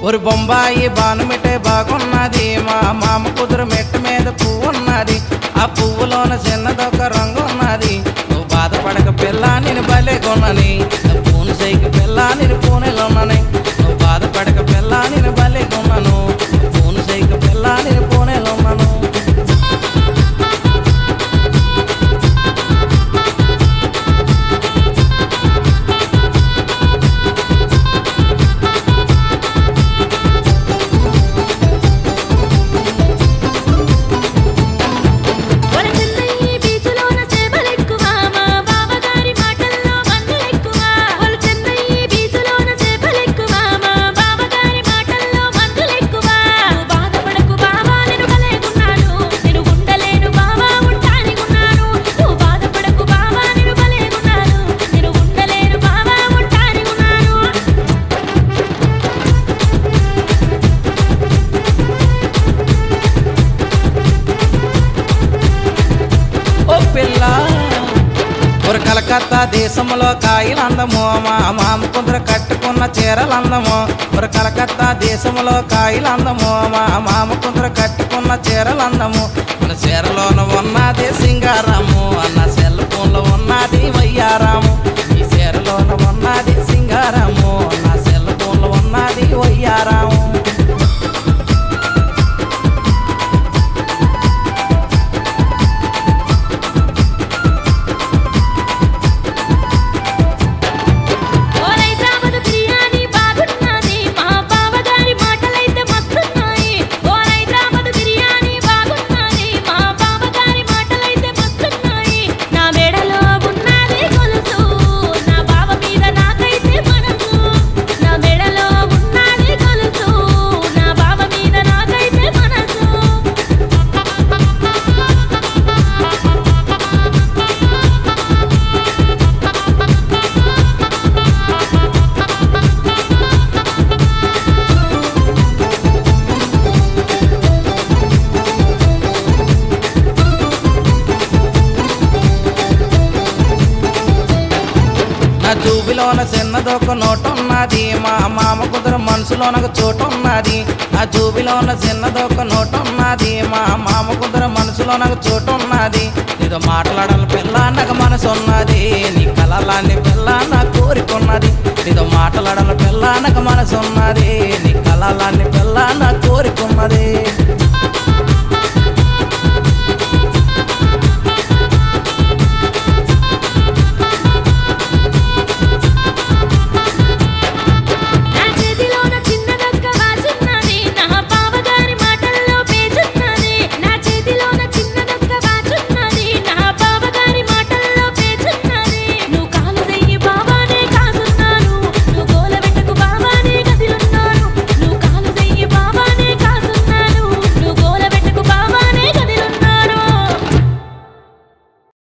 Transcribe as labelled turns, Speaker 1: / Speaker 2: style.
Speaker 1: ఒక బొంబాయి బానుమిటే బాగున్నది మా మామ కుదురు మెట్టు మీద పువ్వు ఉన్నది ఆ పువ్వులోన చిన్నదొక రంగు ఉన్నది నువ్వు బాధపడక పిల్ల నేను భలే కొన్నని పూను సైకి పిల్ల నేను పూనెలోనని నువ్వు బాధపడక పిల్ల నేను భలే కొన్నాను పూను సైకి పిల్ల నేను పూనెలోన్నాను
Speaker 2: ఒరే చెన్నై బీచులోన చేపలెక్కువ మా బావగారి మాటల్లో మందులెక్కువ ఒరే చెన్నై బీచులోన చేపలెక్కువ మా బావగారి మాటల్లో మందులెక్కువ నువ్వు బాధపడకు బావా నేను భలేగున్నాను నేను ఉండలేను బావా ఉంటానిగున్నాను నువ్వు బాధపడకు బావా నేను భలేగున్నాను నేను ఉండలేను బావా ఉంటానిగున్నాను
Speaker 1: ఓ పిల్ల ఒక కలకత్తా దేశంలో కాయలు అందము మా మామ కుదుర కట్టుకున్న చీరలు అందము ఒక కలకత్తా దేశంలో కాయలు అందము మా మామ కుదుర కట్టుకున్న చీరలు అందము మన చీరలోన ఉన్నది సింగారము అన్న సెల్ ఫోన్లో ఉన్నది వయ్యారాము ఈ చీరలోన ఉన్నది సింగారము నా సెల్ ఫోన్లో ఉన్నది వయ్యారాము
Speaker 2: ఓ హైదరాబాద్ బిర్యానీ బాగున్నది మా బావగారి మాటలైతే మస్తున్నాయి ఓ హైదరాబాద్ బిర్యానీ బాగున్నది మా బావగారి మాటలైతే మస్తున్నాయి నా మెడలో ఉన్నది గొలుసు నా బావ మీద నాకైతే మనసు నా మెడలో ఉన్నది గొలుసు నా బావ మీద నాకైతే మనసు
Speaker 1: నా జూబిలోన చిన్నదొక నోటు ఉన్నది మా మామ కుదుర మనసులోన ఒక చోటు ఉన్నది ఆ జూబిలోన చిన్నదొక నోటు ఉన్నది మా మామ కుదుర మనసులోన ఒక చోటు ఉన్నది నీతో మాట్లాడాలి పిల్ల నాకు మనసు ఉన్నది నీ కలలాన్ని పిల్ల నా కోరికున్నది నీతో మాట్లాడాలి పిల్ల నాకు మనసు ఉన్నది నీ కలలాన్ని పిల్ల నా కోరికున్నది